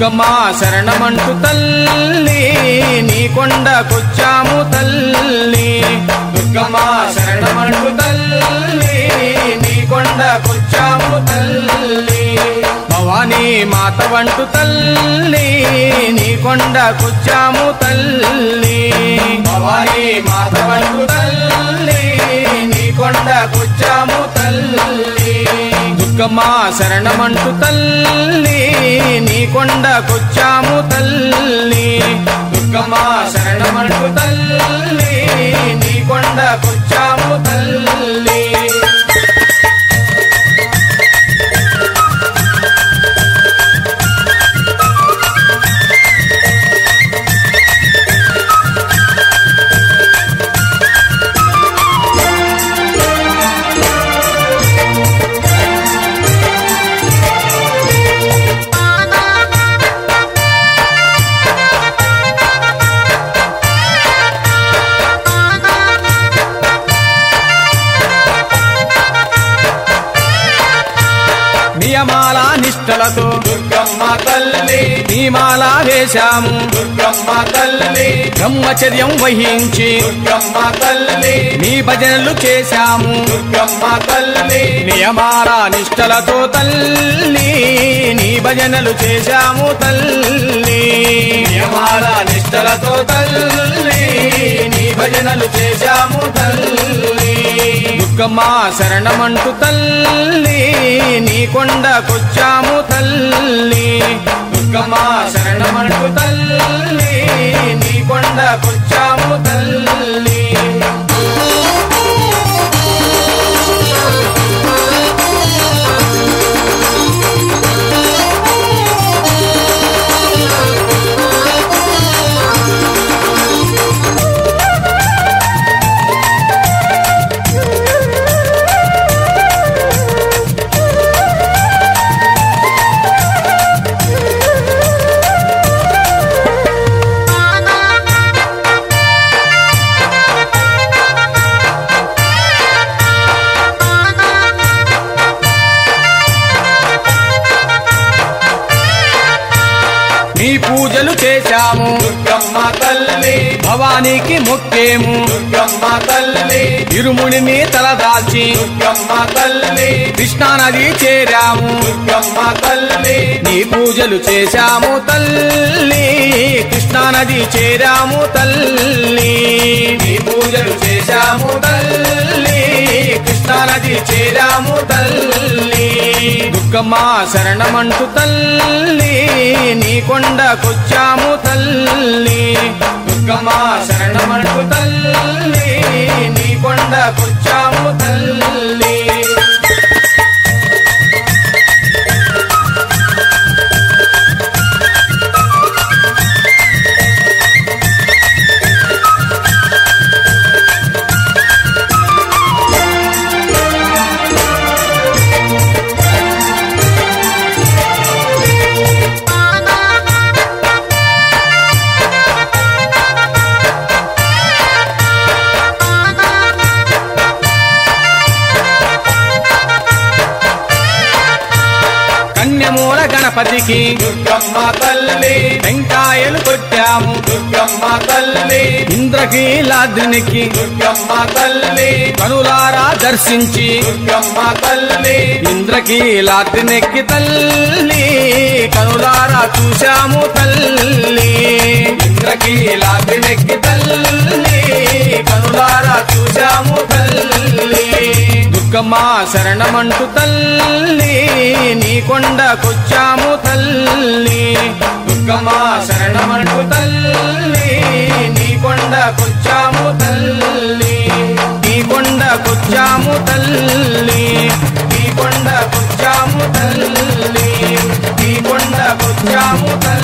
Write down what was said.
దుర్గమ్మ శరణమంటూ తల్లి నీ కొండకొచ్చాము తల్లి దుర్గమ్మ శరణమంటూ తల్లి నీ కొండకొచ్చాము తల్లి భవానీ మాత వంటు తల్లి నీ కొండకొచ్చాము తల్లి భవానీ మాత వంటు తల్లి నీ కొండకొచ్చాము తల్లి దుర్గమ్మ శరణమంటూ తల్లి నీ కొండకొచ్చాము తల్లి దుర్గమ్మ శరణమంటూ తల్లి నీ కొండకొచ్చాము తల్లి నియమాల నిష్టలతో దుర్గమ్మ తల్లి నియమాల వేశాము దుర్గమ్మ తల్లి బ్రహ్మచర్యం వహించి దుర్గమ్మ తల్లి నీ భజనలు చేశాము దుర్గమ్మ తల్లి నియమాల నిష్టలతో తల్లి నీ భజనలు చేశాము తల్లి నియమాల నిష్టలతో తల్లి నీ భజనలు చేశాము తల్లి దుర్గమ్మ శరణమంటూ తల్లి నీ కొండకొచ్చాము తల్లి దుర్గమ్మ శరణమంటూ తల్లి నీ కొండకొచ్చాము తల్లి నీ పూజలు చేశాము దుర్గమ్మ తల్లి భవానీకి మొక్కేము దుర్గమ్మ తల్లి ఇరుముడిని తలదాల్చి దుర్గమ్మ తల్లి కృష్ణానది చేరాము దుర్గమ్మ తల్లి నీ పూజలు చేశాము తల్లి కృష్ణానది చేరాము తల్లి నీ పూజలు చేశాము తల్లి కృష్ణానది చేరాము తల్లి దుర్గమ్మ శరణమంటూ తల్లి నీ కొండకొచ్చాము తల్లి దుర్గమ్మ శరణమంటూ తల్లి నీ కొండకొచ్చాము తల్లి కన్యమూల గణపతికి దుర్గమ్మ తల్లి టెంకాయలు కొట్టాము దుర్గమ్మ తల్లి ఇంద్రకీలాద్రికి దుర్గమ్మ తల్లి కనులారా దర్శించి దుర్గమ్మ తల్లి ఇంద్రకీలాద్రినెక్కి తల్లి కనులారా చూశాము తల్లి ఇంద్రకీలాద్రినెక్కి తల్లి కనులారా చూశాము తల్లి దుర్గమ్మ శరణమంటూ తల్లి నీ కొండకొచ్చాము తల్లి దుర్గమ్మ శరణమంటూ తల్లి నీ కొండకొచ్చాము తల్లి నీ కొండకొచ్చాము తల్లి నీ కొండకొచ్చాము తల్లి నీ కొండకొచ్చాము తల్లి